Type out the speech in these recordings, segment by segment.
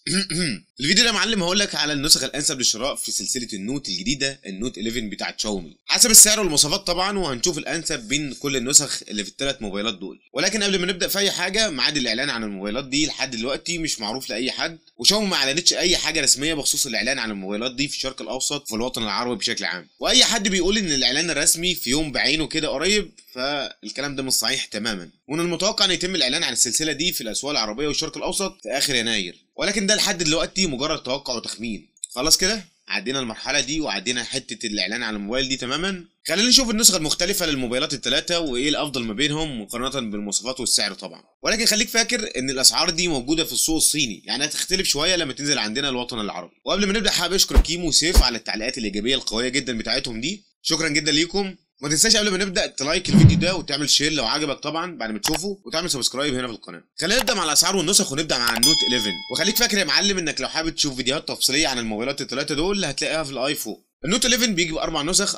الفيديو ده يا معلم هقول لك على النسخ الانسب للشراء في سلسله النوت الجديده النوت 11 بتاعت شاومي حسب السعر والمواصفات طبعا وهنشوف الانسب بين كل النسخ اللي في الثلاث موبايلات دول ولكن قبل ما نبدا في اي حاجه ميعاد الاعلان عن الموبايلات دي لحد دلوقتي مش معروف لاي حد وشاومي ما اعلنتش اي حاجه رسميه بخصوص الاعلان عن الموبايلات دي في الشرق الاوسط وفي الوطن العربي بشكل عام واي حد بيقول ان الاعلان الرسمي في يوم بعينه كده قريب فالكلام ده مش صحيح تماما ومن المتوقع ان يتم الاعلان عن السلسله دي في الاسواق العربيه والشرق الاوسط في اخر يناير ولكن ده لحد دلوقتي مجرد توقع وتخمين خلاص كده عدينا المرحله دي وعدينا حته الاعلان عن الموبايل دي تماما خلينا نشوف النسخه المختلفه للموبايلات الثلاثه وايه الافضل ما بينهم مقارنه بالمواصفات والسعر طبعا ولكن خليك فاكر ان الاسعار دي موجوده في السوق الصيني يعني هتختلف شويه لما تنزل عندنا الوطن العربي وقبل ما نبدا حابب اشكر كيمو وسيف على التعليقات الايجابيه القويه جدا بتاعتهم دي شكرا جدا ليكم ما تنساش قبل ما نبدا تلايك الفيديو ده وتعمل شير لو عجبك طبعا بعد ما تشوفه وتعمل سبسكرايب هنا في القناه خلينا نبدا مع الاسعار والنسخ ونبدا مع النوت 11 وخليك فاكر يا معلم انك لو حابب تشوف فيديوهات تفصيليه عن الموبايلات الثلاثه دول هتلاقيها في الايفون النوت 11 بيجي باربع نسخ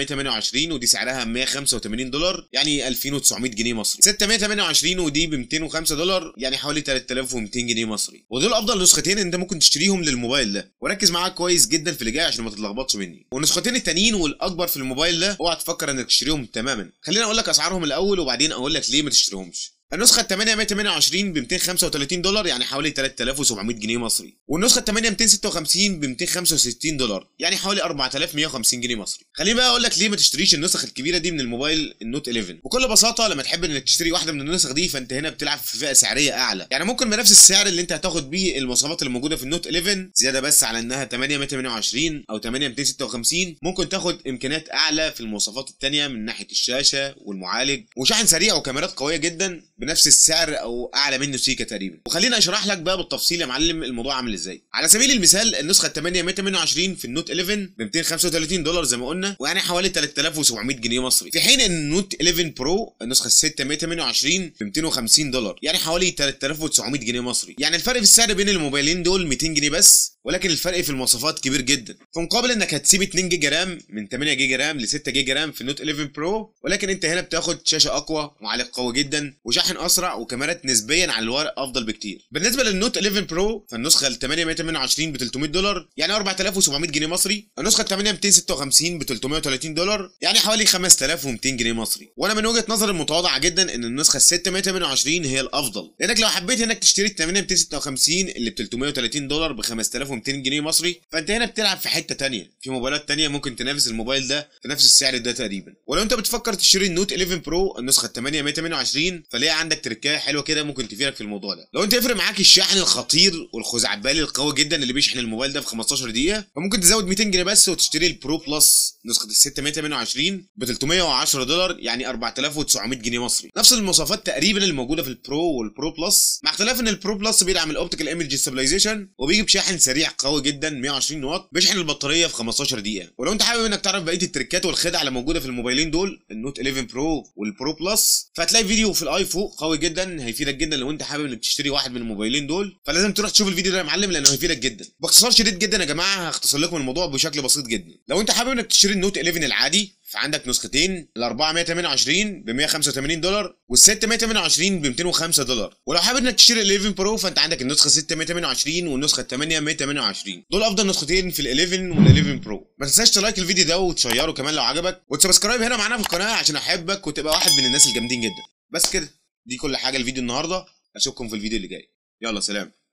428 ودي سعرها 185 دولار يعني 2900 جنيه مصري 628 ودي ب 205 دولار يعني حوالي 3200 جنيه مصري ودول افضل نسختين انت ممكن تشتريهم للموبايل ده وركز معاك كويس جدا في اللي جاي عشان ما تتلخبطش مني والنسختين التانيين والاكبر في الموبايل ده اوعى تفكر انك تشتريهم تماما خليني اقول لك اسعارهم الاول وبعدين اقول لك ليه ما تشتريهمش النسخة 8 128 ب 235 دولار يعني حوالي 3700 جنيه مصري، والنسخة 8 256 ب 265 دولار يعني حوالي 4150 جنيه مصري. خليني بقى اقول لك ليه ما تشتريش النسخ الكبيرة دي من الموبايل النوت 11. بكل بساطة لما تحب انك تشتري واحدة من النسخ دي فانت هنا بتلعب في فئة سعرية اعلى، يعني ممكن بنفس السعر اللي انت هتاخد بيه المواصفات اللي موجودة في النوت 11 زيادة بس على انها 8 128 او 8 256 ممكن تاخد امكانيات اعلى في المواصفات الثانية من ناحية الشاشة والمعالج وشاحن سريع وكاميرات قوية جدا بنفس السعر او اعلى منه سيكا تقريبا وخليني اشرح لك بقى بالتفصيل يا معلم الموضوع عامل ازاي على سبيل المثال النسخه 8 128 في النوت 11 ب 235 دولار زي ما قلنا ويعني حوالي 3700 جنيه مصري في حين ان النوت 11 برو النسخه 6 128 ب 250 دولار يعني حوالي 3900 جنيه مصري يعني الفرق في السعر بين الموبايلين دول 200 جنيه بس ولكن الفرق في المواصفات كبير جدا في مقابل انك هتسيب 2 جيجا رام من 8 جيجا رام ل 6 جيجا رام في النوت 11 برو ولكن انت هنا بتاخد شاشه اقوى معالج قوي جدا وشاحن اسرع وكاميرات نسبيا على الورق افضل بكتير بالنسبه للنوت 11 برو فالنسخه ال 8 128 ب 300 دولار يعني 4700 جنيه مصري النسخه ال 8 256 ب 330 دولار يعني حوالي 5200 جنيه مصري وانا من وجهه نظري المتواضعه جدا ان النسخه ال 6 128 هي الافضل لانك لو حبيت انك تشتري ال 8 256 اللي ب 330 دولار ب 5200 جنيه مصري فانت هنا بتلعب في حته تانية في موبايلات تانية ممكن تنافس الموبايل ده في نفس السعر ده تقريبا ولو انت بتفكر تشتري النوت 11 برو النسخه 8 128 فليه عندك تركايه حلوه كده ممكن تفيدك في الموضوع ده لو انت يفرق معاك الشحن الخطير والخزعبلي القوي جدا اللي بيشحن الموبايل ده في 15 دقيقه فممكن تزود 200 جنيه بس وتشتري البرو بلس نسخه ال 6 128 ب 310 دولار يعني 4900 جنيه مصري نفس المواصفات تقريبا اللي موجوده في البرو والبرو بلس مع اختلاف ان البرو بلس بيدعم الاوبتيكال ايمج ستابلايزيشن وبيجي بشاحن سريع قوي جدا 120 واط بيشحن البطاريه في 15 دقيقه ولو انت حابب انك تعرف بقيه التريكات والخدع اللي موجوده في الموبايلين دول النوت 11 برو والبرو بلس فهتلاقي فيديو في الاي فوق قوي جدا هيفيدك جدا لو انت حابب انك تشتري واحد من الموبايلين دول فلازم تروح تشوف الفيديو ده يا معلم لانه هيفيدك جدا باختصار شديد جدا يا جماعه هختصر لكم الموضوع بشكل بسيط جدا لو انت حابب انك تشتري النوت 11 العادي فعندك نسختين ال 4 128 ب 185 دولار وال 6 128 ب 205 دولار ولو حابب انك تشتري ال 11 برو فانت عندك النسخه 6 128 والنسخه 8 128 دول افضل نسختين في ال 11 وال 11 برو ما تنساش تلايك الفيديو ده وتشيره كمان لو عجبك وتسبسكرايب هنا معانا في القناه عشان احبك وتبقى واحد من الناس الجامدين جدا بس كده دي كل حاجه الفيديو النهارده اشوفكم في الفيديو اللي جاي يلا سلام